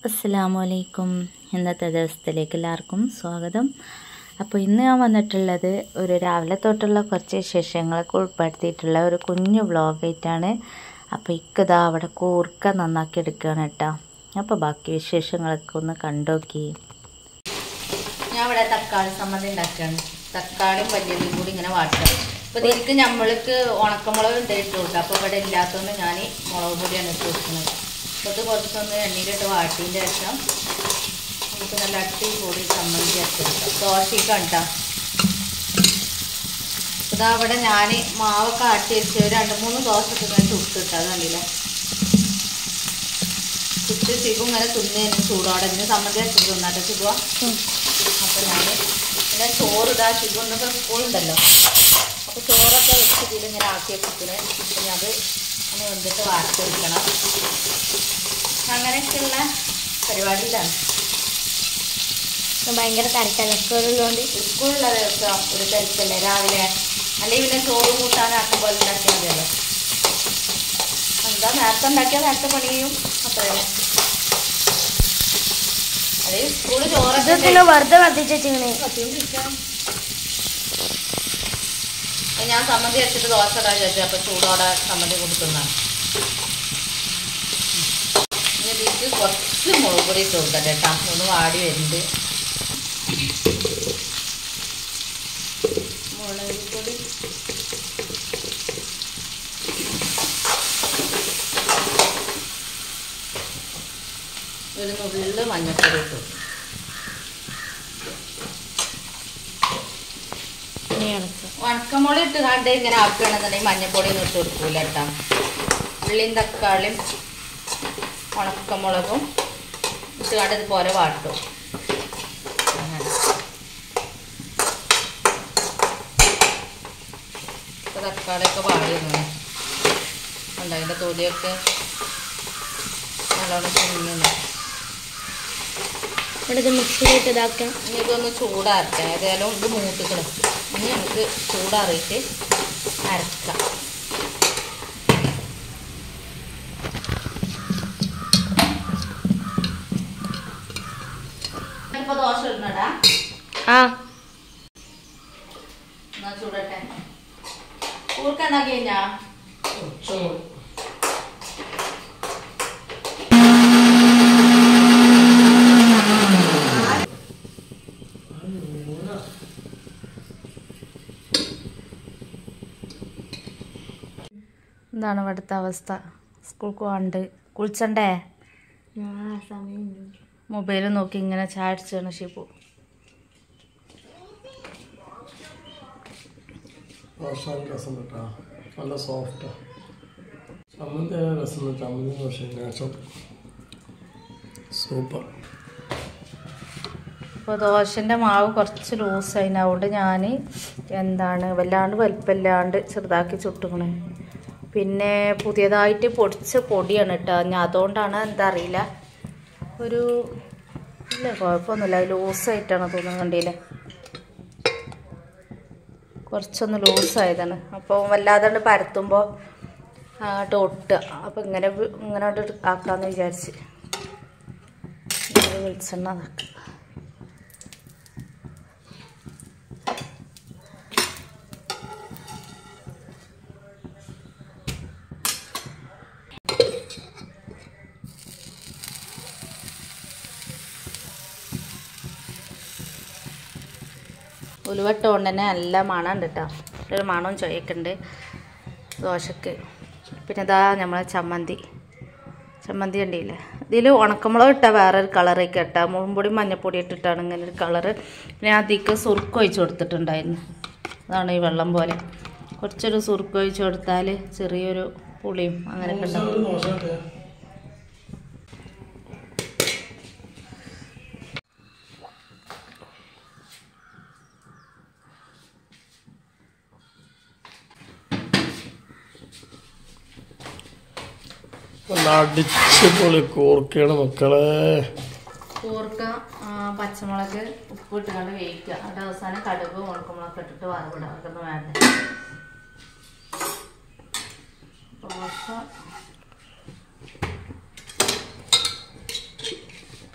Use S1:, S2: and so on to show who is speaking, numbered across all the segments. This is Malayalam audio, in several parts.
S1: അസ്സലാമു അലൈക്കും ഇന്നത്തെ ദിവസത്തിലേക്ക് എല്ലാവർക്കും സ്വാഗതം അപ്പോൾ ഇന്ന് ഞാൻ വന്നിട്ടുള്ളത് ഒരു രാവിലെ തൊട്ടുള്ള കുറച്ച് വിശേഷങ്ങളൊക്കെ ഉൾപ്പെടുത്തിയിട്ടുള്ള ഒരു കുഞ്ഞു വ്ളോഗായിട്ടാണ് അപ്പോൾ ഇക്കതാ അവിടെ കൂർക്ക നന്നാക്കി എടുക്കുകയാണ് കേട്ടോ അപ്പോൾ ബാക്കി വിശേഷങ്ങളൊക്കെ ഒന്ന് കണ്ടോക്കി ഞാൻ ഇവിടെ തക്കാളി സമ്മതി ഉണ്ടാക്കുകയാണ് തക്കാളിയും വലിയതും കൂടി ഇങ്ങനെ വാട്ടുക അപ്പോൾ ഇതിലേക്ക് നമ്മൾക്ക് ഉണക്കമുളക് ഉണ്ട് ഇട്ട് കൊടുക്കുക അപ്പോൾ ഇവിടെ ഇല്ലാത്തതുകൊണ്ട് ഞാൻ മുളക് പൊടിയാണ് ഇട്ട് കൊടുക്കുന്നത് അപ്പോൾ ഇത് കുറച്ചൊന്ന് എണ്ണയിലിട്ട് വാട്ടിയതിൻ്റെ ശേഷം നമുക്ക് നല്ല അടിപൊളി ചമ്മന്തി അരച്ചെടുക്കാം ദോശയ്ക്കാണ് കേട്ടോ ഇതാ അവിടെ ഞാൻ മാവൊക്കെ ആട്ടി വെച്ച് ഒരു രണ്ട് മൂന്ന് ദോശ ഒക്കെ ഇങ്ങനെ ചുട്ടിട്ട് അത് കണ്ടില്ല ചുട്ട് ചിക്കും ഇങ്ങനെ തിന്നതിന് ചൂടോടെ ഇന്ന് സമ്മതി അരച്ചിട്ട് തിന്നാട്ടെ ചുടുക അപ്പോൾ ഞാൻ പിന്നെ ചോറ് ഇതാ ചിക്കൊന്നൊക്കെ സ്കൂളുണ്ടല്ലോ അപ്പോൾ ചോറൊക്കെ വെച്ച് ഇതിലിങ്ങനെ ആക്കി വെച്ചിട്ട് പിന്നെ അത് ഒന്ന് വന്നിട്ട് വാർത്തെടുക്കണം അങ്ങനെയൊക്കെയുള്ള പരിപാടിയിലാണ്
S2: ഭയങ്കര തിരക്കലക്കുള്ളതുകൊണ്ട്
S1: സ്കൂളിലുള്ള ദിവസം ഒരു തിരക്കല്ലേ രാവിലെ അല്ലെങ്കിൽ പിന്നെ ചോറ് കൂട്ടാനാക്കും പോലെ ഉണ്ടാക്കിയാൽ മതിയല്ലോ എന്താ നേരത്തെ ഉണ്ടാക്കിയാൽ നേരത്തെ പണി ചെയ്യും അത്രയേ അല്ലെങ്കിൽ സ്കൂള് ചോറൊക്കെ
S2: ഇതൊക്കെ വെറുതെ കത്തിച്ച് വെച്ചിങ്ങനെ
S1: കത്തിക്കൊണ്ടിരിക്കണം. അപ്പൊ ഞാൻ സമ്മതി വെച്ചിട്ട് ദോശ ഇടാൻ വിചാരിച്ചു അപ്പൊ ചൂടോടെ സമ്മതി കൊടുക്കുന്നതാണ് ഇനി ഇതിലേക്ക് കുറച്ച് മുളക് പൊടി ഇട്ട് കൊടുക്കട്ടെ കേട്ടോ ഒന്ന് വാടി വരുന്നുണ്ട് മുളക് പൊടി ഒരു നുള്ളിൽ മഞ്ഞൾപ്പൊടി ഇട്ടു ഉണക്കമുളക് ഇട്ട് കണ്ട് ഇങ്ങനെ ആക്കുകയാണെന്നുണ്ടെങ്കിൽ മഞ്ഞപ്പൊടി ഒന്നും ഇട്ട് കൊടുക്കൂല കേട്ടോ ഉള്ളിയും തക്കാളിയും ഉണക്കമുളകും ഇട്ട് കണ്ട് ഇതുപോലെ വാട്ടും അങ്ങനെ. ഇപ്പൊ തക്കാളിയൊക്കെ വാടി വന്നു ഉണ്ട് അതിൻ്റെ തൊലിയൊക്കെ നല്ലോണം ചിങ്ങുന്നു
S2: ഇവിടെ ഇത് മിക്സിയിലിട്ട് ഇതാക്കാം
S1: ഇനി ഇതൊന്ന് ചൂടാറട്ടെ ഏതായാലും ഇത് മൂത്തിക്കണം ഇനി നമുക്ക് ചൂടാറിയിട്ട് അരക്കാം ഇപ്പൊ ദോശ ഇടുന്നടാ
S2: ആ
S1: എന്നാ ചൂടട്ടെ കൂർക്ക എന്നാ കഴിഞ്ഞാ എന്താണ് ഇവിടുത്തെ അവസ്ഥ സ്കൂൾക്ക് പോകാണ്ട് കുളിച്ചണ്ടേ
S2: സമയം
S1: മൊബൈൽ നോക്കി ഇങ്ങനെ ചാടിച്ചാണ് ഷിപ്പു
S3: ദോശാൻ രസം കേട്ടോ നല്ല സോഫ്റ്റാ ചമ്മന്തി ആയ രസം ചമ്മന്തി ദോശ നാച്ചുറൽ സൂപ്പർ
S1: അപ്പോൾ ദോശൻ്റെ മാവ് കുറച്ച് ലൂസായി അതുകൊണ്ട് ഞാൻ എന്താണ് വല്ലാണ്ട് വലിപ്പമില്ലാണ്ട് ചെറുതാക്കി ചുട്ടുക്കണേ പിന്നെ പുതിയതായിട്ട് പൊടിച്ച പൊടിയാണ് കേട്ടോ ഞാൻ അതുകൊണ്ടാണ് എന്താ അറിയില്ല ഒരു ഇല്ല കുഴപ്പമൊന്നുമില്ല ലൂസായിട്ടാണ് തോന്നുന്നത് കണ്ടില്ലേ കുറച്ചൊന്ന് ലൂസായതാണ് അപ്പോൾ വല്ലാതെ പരത്തുമ്പോൾ അങ്ങോട്ട് ഒട്ടുക അപ്പോൾ ഇങ്ങനെ വി- ഇങ്ങനെ അങ്ങോട്ട് ആക്കാമെന്ന് വിചാരിച്ച് ഇങ്ങനെ വെളിച്ചെണ്ണ ആക്കുക ഉലുവട്ട കൊണ്ട് തന്നെ നല്ല മണം ഉണ്ട് കേട്ടോ ഒരു മണവും ചൊയൊക്കെ ഉണ്ട് ദോശക്ക് പിന്നെ ഇതാ നമ്മളെ ചമ്മന്തി ചമ്മന്തി കണ്ടില്ലേ ഇതിൽ ഉണക്കമുളക് ഇട്ടാൽ വേറൊരു കളറൊക്കെ ഇട്ടാൽ മുളകുപൊടി മഞ്ഞപ്പൊടി ഇട്ടിട്ടാണ് ഇങ്ങനെ ഒരു കളറ് പിന്നെ അതിക്ക് സുറുക്ക് ഒഴിച്ച് കൊടുത്തിട്ടുണ്ടായിരുന്നു അതാണ് ഈ വെള്ളം പോലെ കുറച്ചൊരു സുറുക്ക് ഒഴിച്ച് കൊടുത്താൽ ചെറിയൊരു പുളിയും അങ്ങനെയൊക്കെ ഉണ്ടാവും
S3: ദോശ ഇട്ടേ. നല്ല അടിച്ചുപൊളി കൂർക്കയാണ് മക്കളെ
S1: കൂർക്ക ആ, പച്ചമുളക് ഉപ്പ് ഇട്ടുകൊണ്ട് വേവിക്കുക എന്നിട്ട് അവസാനം കടുക് ഉണക്കമുളക് ഇട്ടിട്ട് വറവിടുക അതൊന്നും വേണ്ട ദോശ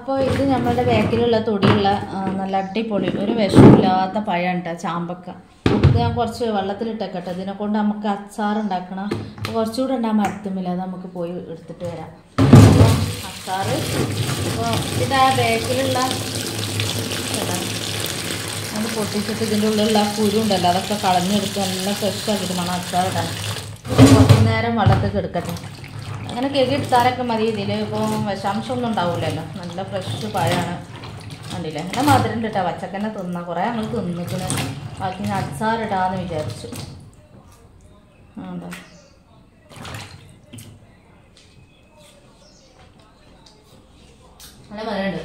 S1: അപ്പോൾ ഇത് നമ്മുടെ ബാക്കിലുള്ള തൊടിയുള്ള ആ, നല്ല അടിപൊളി ഒരു വിഷമില്ലാത്ത പഴം കേട്ടോ ചാമ്പക്ക ഇത് ഞാൻ കുറച്ച് വെള്ളത്തിലിട്ടേക്കട്ടെ ഇതിനെ കൊണ്ട് നമുക്ക് അച്ചാർ ഉണ്ടാക്കണം അപ്പോൾ കുറച്ചുകൂടെ ഉണ്ട് ആ മരത്തുമ്മില്ല അത് നമുക്ക് പോയി എടുത്തിട്ട് വരാം അപ്പോൾ അച്ചാർ അപ്പോൾ ഇതാ ബാക്കിലുള്ള ഇതാ. അത് പൊട്ടിച്ചിട്ട് ഇതിൻ്റെ ഉള്ളിലുള്ള ആ കുരു ഉണ്ടല്ലോ അതൊക്കെ കളഞ്ഞെടുത്ത് നല്ല ഫ്രഷ് ആക്കിയിട്ട് വേണം അച്ചാർ ഇടാൻ കുറച്ച് നേരം വെള്ളത്തിൽ എടുക്കട്ടെ അങ്ങനെ കേക്ക് എടുത്താലൊക്കെ മതി ഇതിൽ ഇപ്പോൾ വിഷാംശമൊന്നും ഉണ്ടാവില്ലല്ലോ നല്ല ഫ്രഷ് പഴമാണ് കണ്ടില്ലേ അങ്ങനെ മധുരം ഇട്ടാ പച്ചക്കന്നെ തിന്നാ കുറേ ഞങ്ങൾ തിന്നിക്കണ് ബാക്കി ഞാൻ അച്ചാറിടാന്ന് വിചാരിച്ചു ആ ഉണ്ടോ നല്ല മധുരമുണ്ട്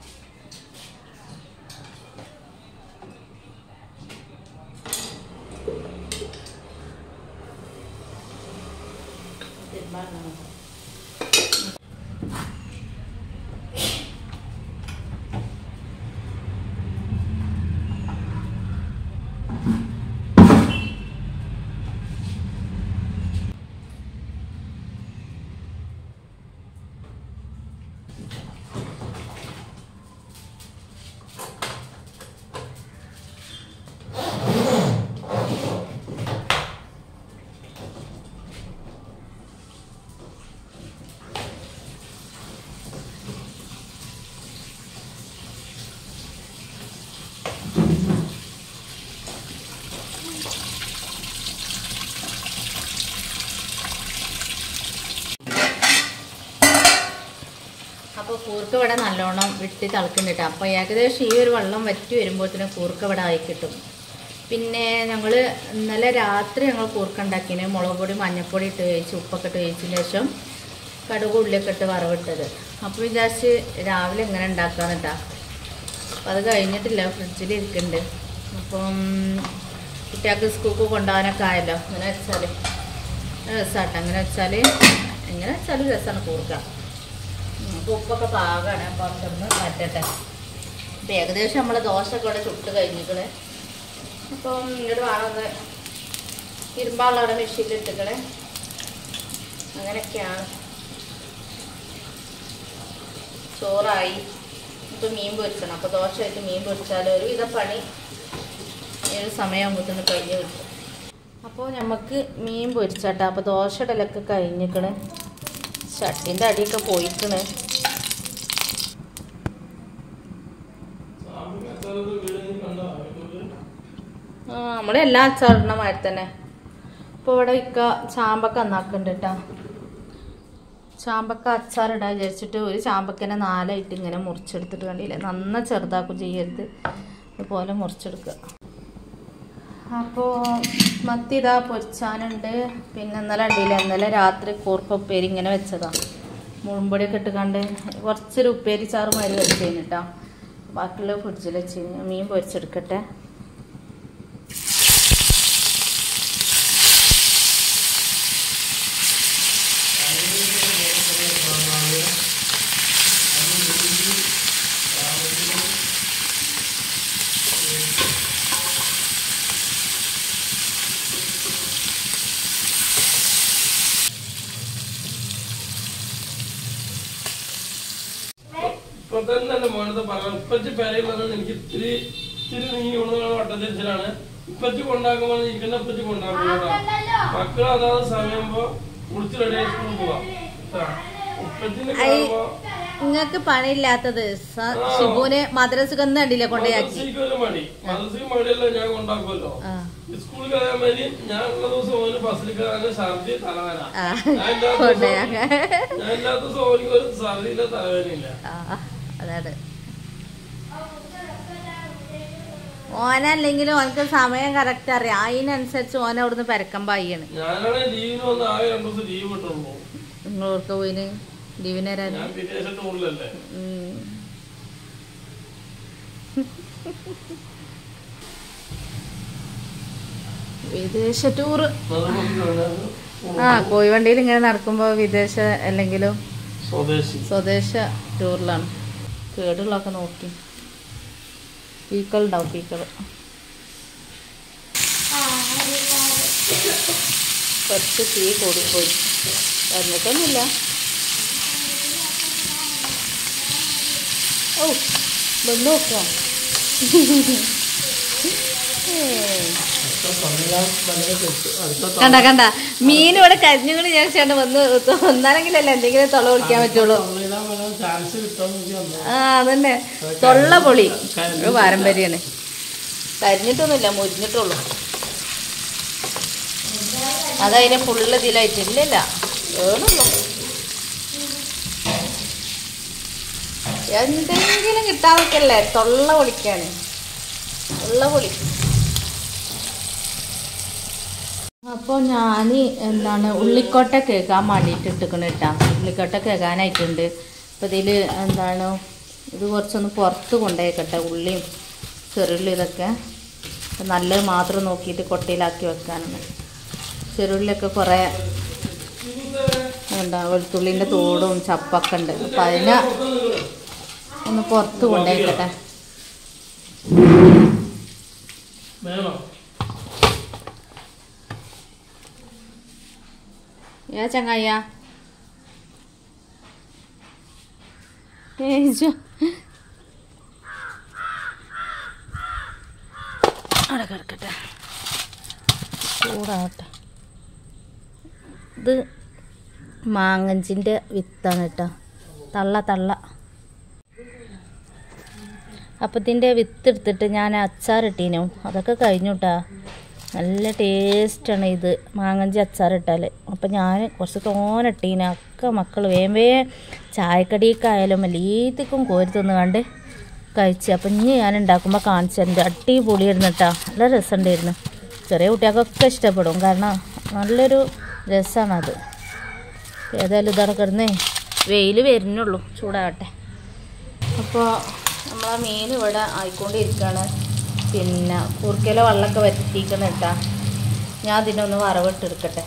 S1: അപ്പോൾ കൂർക്ക ഇവിടെ നല്ലോണം വെട്ടി തിളക്കുന്നുണ്ട് അപ്പോൾ ഏകദേശം ഈ ഒരു വെള്ളം വറ്റി വരുമ്പോഴത്തേനും കൂർക്ക ഇവിടെ ആയി കിട്ടും പിന്നെ ഞങ്ങൾ ഇന്നലെ രാത്രി ഞങ്ങൾ കൂർക്ക ഉണ്ടാക്കിന് മുളക് പൊടി മഞ്ഞൾപ്പൊടി ഇട്ട് വേവിച്ച് ഉപ്പൊക്കെ ഇട്ട് വേവിച്ചതിന് ശേഷം കടുക് ഉള്ളിയൊക്കെ ഇട്ട് വറവിട്ടത് അപ്പോൾ വിചാരിച്ച് രാവിലെ ഇങ്ങനെ ഉണ്ടാക്കാന്നിട്ടാ അപ്പം അത് കഴിഞ്ഞിട്ടില്ല ഫ്രിഡ്ജിൽ ഇരിക്കുന്നുണ്ട് അപ്പം കുട്ടികൾക്ക് സ്കൂൾക്ക് കൊണ്ടുപോകാനൊക്കെ ആയല്ലോ അങ്ങനെ വെച്ചാൽ രസമാട്ടോ അങ്ങനെ വെച്ചാൽ എങ്ങനെ വെച്ചാലും രസമാണ് കൂർക്ക അപ്പോൾ ഉപ്പൊക്കെ പാകമാണ് അപ്പോൾ അതൊന്ന് മാറ്റട്ടെ അപ്പം ഏകദേശം നമ്മൾ ദോശയൊക്കെ ഇവിടെ ചുട്ട് കഴിഞ്ഞിക്കണേ അപ്പം ഇങ്ങോട്ട് വേണമെന്ന് ഇരുമ്പാളുള്ള അവിടെ മെഷീനിൽ ഇട്ടിക്കണേ അങ്ങനെയൊക്കെയാണ് ചോറായി ഇപ്പം മീൻ പൊരിക്കണം അപ്പോൾ ദോശയായിട്ട് മീൻ പൊരിച്ചാൽ ഒരുവിധ പണി ഈ ഒരു സമയമാകുമ്പോഴത്തേന് കഴിഞ്ഞ് കിട്ടും അപ്പോൾ നമുക്ക് മീൻ പൊരിച്ചാട്ടോ അപ്പോൾ ദോശ ഇടലൊക്കെ കഴിഞ്ഞിക്കണ് ചട്ടിൻ്റെ അടിയൊക്കെ പോയിക്കണ് ആ നമ്മളെല്ലാ അച്ചാറിടണ മാതിരി തന്നെ ഇപ്പോൾ ഇവിടെ ഇക്ക ചാമ്പക്ക നന്നാക്കുന്നുണ്ട് കേട്ടോ ചാമ്പക്ക അച്ചാറിടാൻ വിചാരിച്ചിട്ട് ഒരു ചാമ്പക്കനെ നാലായിട്ട് ഇങ്ങനെ മുറിച്ചെടുത്തിട്ട് കണ്ടില്ലേ നന്ന ചെറുതാക്കും ചെയ്യരുത് ഇതുപോലെ മുറിച്ചെടുക്കുക അപ്പോൾ മത്തി ഇതാ പൊരിച്ചാനുണ്ട് പിന്നെ ഇന്നലെ ഉണ്ടില്ല ഇന്നലെ രാത്രി കൂർക്ക ഉപ്പേരി ഇങ്ങനെ വെച്ചതാ മുഴുമ്പൊടിയൊക്കെ ഇട്ട് കണ്ട് കുറച്ചൊരു ഉപ്പേരി ചാറ് മാതിരി വെച്ചതിന് കേട്ടോ ബാക്കിയുള്ള ഫ്രിഡ്ജിൽ വെച്ച് മീൻ പൊരിച്ചെടുക്കട്ടെ
S3: ഇപ്പൊ തന്നെ എന്റെ മോനത്തെ പറയാം ഇപ്പച്ചി പെരയിൽ വന്നത് എനിക്ക് ഇത്തിരി ഇത്തിരി നീ ഉള്ള വട്ടത്തിരിച്ചിലാണ് ഇപ്പച്ചി കൊണ്ടാക്കുമ്പോൾ ഇരിക്കുന്ന ഇപ്പച്ചി കൊണ്ടാക്കും മക്കൾ അതാത് സമയമ്പോ കുളിച്ച് റെഡി സ്കൂളിൽ പോവാം ഉപ്പച്ചിനെ കാണുമ്പോ
S1: നിങ്ങൾക്ക് പണിയില്ലാത്തത് സ- ഷിബുവിനെ മദ്രസ കണ്ടില്ലേ കൊണ്ടേയാക്കി
S3: മദ്രസയ്ക്ക് ഒരു മടി മദ്രസയ്ക്ക് മടിയല്ല ഞാൻ കൊണ്ടാക്കുമല്ലോ
S1: ആ
S3: സ്കൂളിൽ കയറാൻ മതി ഞാൻ ഉള്ള ദിവസം ഓന് ബസ്സിൽ കയറാൻ ഛർദി തലവേന
S1: ആ.
S3: ഞാൻ ഇല്ലാത്ത ദിവസം
S1: കൊണ്ടേയാക്കാൻ
S3: ഞാൻ ഇല്ലാത്ത ദിവസം ഓനിക്ക് ഒരു ഛർദിയില്ല തലവേനയില്ല
S1: ആ അതാണ് ഓനല്ലെങ്കിലും ഓനക്ക് സമയം കറക്റ്റ് അറിയാം അതിനനുസരിച്ച് ഓൻ അവിടുന്ന് പരക്കം പായാണ്
S3: ഞാനാണ് ലീവിന് വന്ന് ആകെ രണ്ടു ദിവസം ലീവ് കിട്ടുള്ളൂ
S1: നിങ്ങൾ ഓർക്ക് പോയിന് ലീവിന് വരാൻ
S3: ഞാൻ വിദേശ ടൂറിലല്ലേ
S1: ഉം. വിദേശ ടൂറ് ആ കോഴിവണ്ടിയിൽ ഇങ്ങനെ നടക്കുമ്പോൾ വിദേശ അല്ലെങ്കിലും
S3: സ്വദേശി
S1: സ്വദേശ ടൂറിലാണ് കേടുള്ളതൊക്കെ നോക്കി പീക്കൾ ഉണ്ടാവും പീക്കൾ കുറച്ച് തീ കൂടിപ്പോയി വന്നിട്ടൊന്നുമില്ല ഓ വന്ന് നോക്കാം കണ്ട കണ്ട മീൻ ഇവിടെ കരിഞ്ഞുകൊണ്ട് ഞാൻ ചേട്ടൻ വന്ന് ഒന്നാലെങ്കിലല്ല എന്തെങ്കിലും തൊള കുടിക്കാൻ പറ്റുള്ളൂ
S3: ചാൻസ് കിട്ടാൻ വേണ്ടി വന്നതാ.
S1: ആ അതന്നെ തൊള്ള പൊളി ഒരു പാരമ്പര്യമാണ് കരിഞ്ഞിട്ടൊന്നുമില്ല മുരിഞ്ഞിട്ടുള്ളൂ അതതിനെ ഫുള്ള് ഇതിലായിട്ട് ഇല്ലില്ല വേണുള്ളൂ എന്തെങ്കിലും കിട്ടാതൊക്കെയല്ലേ തൊള്ള പൊളിക്കാണ് തൊള്ള പൊളി അപ്പോൾ ഞാൻ എന്താണ് ഉള്ളിക്കോട്ട കേൾക്കാൻ വേണ്ടിയിട്ട് ഇട്ടിക്കണ കേട്ടാ ഉള്ളിക്കോട്ട കേൾക്കാനായിട്ടുണ്ട് അപ്പോൾ ഇതിൽ എന്താണ് ഇത് കുറച്ചൊന്ന് പുറത്ത് കൊണ്ടുപോയിക്കട്ടെ ഉള്ളിയും ചെറുള്ളി ഇതൊക്കെ അപ്പോൾ നല്ലത് മാത്രം നോക്കിയിട്ട് കൊട്ടയിലാക്കി വെക്കാനാണ് ചെറുള്ളിയൊക്കെ കുറേ എന്താ വെളുത്തുള്ളിൻ്റെ തോടും ചപ്പൊക്കെ ഉണ്ട് അപ്പം അതിനെ ഒന്ന് പുറത്ത് കൊണ്ടുപോയിക്കട്ടെ
S3: വേണോ
S1: ഏ ചങ്ങായ ഏജു അവിടെ കിടക്കട്ടെ ചൂടാവട്ടെ ഇത് മാങ്ങഞ്ചിൻ്റെ വിത്താണ് കേട്ടോ തള്ള തള്ള അപ്പം ഇതിൻ്റെ വിത്ത് എടുത്തിട്ട് ഞാൻ അച്ചാറിട്ടീനു അതൊക്കെ കഴിഞ്ഞു കേട്ടാ നല്ല ടേസ്റ്റാണ് ഇത് മാങ്ങഞ്ചി അച്ചാറിട്ടാൽ അപ്പം ഞാൻ കുറച്ച് തോനിട്ടീന ഒക്കെ മക്കൾ വേം വേം ചായക്കടിക്കായാലും എല്ലാത്തിക്കും കോരി തിന്ന് കണ്ട് കഴിച്ച് അപ്പം ഇനി ഞാൻ ഉണ്ടാക്കുമ്പോൾ കാണിച്ചിട്ടുണ്ട് അടിപൊളിയായിരുന്നു കേട്ടോ നല്ല രസമുണ്ടായിരുന്നു ചെറിയ കുട്ടികൾക്കൊക്കെ ഇഷ്ടപ്പെടും കാരണം നല്ലൊരു രസമാണത് ഏതായാലും ഇതാണ് കിടന്നേ വെയിൽ വരുന്നുള്ളൂ ചൂടാകട്ടെ അപ്പോൾ നമ്മളെ മീൻ ഇവിടെ ആയിക്കൊണ്ടിരിക്കുകയാണ് പിന്നെ കുറുക്കയില വെള്ളമൊക്കെ വറ്റിക്കണം കേട്ടാ ഞാൻ ഇതിനൊന്ന് വറവിട്ടെടുക്കട്ടെ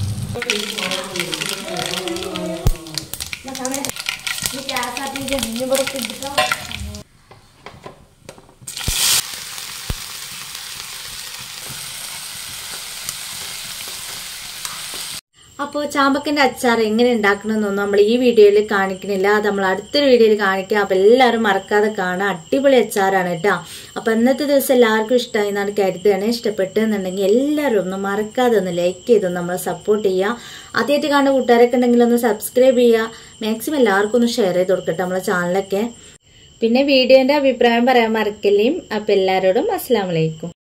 S1: അപ്പോൾ ചാമ്പക്കൻ്റെ അച്ചാർ എങ്ങനെ ഉണ്ടാക്കണമെന്നൊന്നും നമ്മൾ ഈ വീഡിയോയിൽ കാണിക്കണില്ല അത് നമ്മൾ അടുത്തൊരു വീഡിയോയിൽ കാണിക്കാം അപ്പോൾ എല്ലാവരും മറക്കാതെ കാണാം അടിപൊളി അച്ചാറാണ് കേട്ടോ അപ്പോൾ ഇന്നത്തെ ദിവസം എല്ലാവർക്കും ഇഷ്ടമായി എന്നാണ് കരുതുകയാണ് ഇഷ്ടപ്പെട്ടെന്നുണ്ടെങ്കിൽ എല്ലാവരും ഒന്ന് മറക്കാതെ ഒന്ന് ലൈക്ക് ചെയ്ത് നമ്മളെ സപ്പോർട്ട് ചെയ്യുക ആദ്യമായിട്ട് കാണുന്ന കൂട്ടുകാരൊക്കെ ഉണ്ടെങ്കിൽ ഒന്ന് സബ്സ്ക്രൈബ് ചെയ്യുക മാക്സിമം എല്ലാവർക്കും ഒന്ന് ഷെയർ ചെയ്ത് കൊടുക്കട്ടെ നമ്മളെ ചാനലൊക്കെ പിന്നെ വീഡിയോൻ്റെ അഭിപ്രായം പറയാൻ മറക്കല്ലേയും അപ്പോൾ എല്ലാവരോടും അസ്സാം വലൈക്കും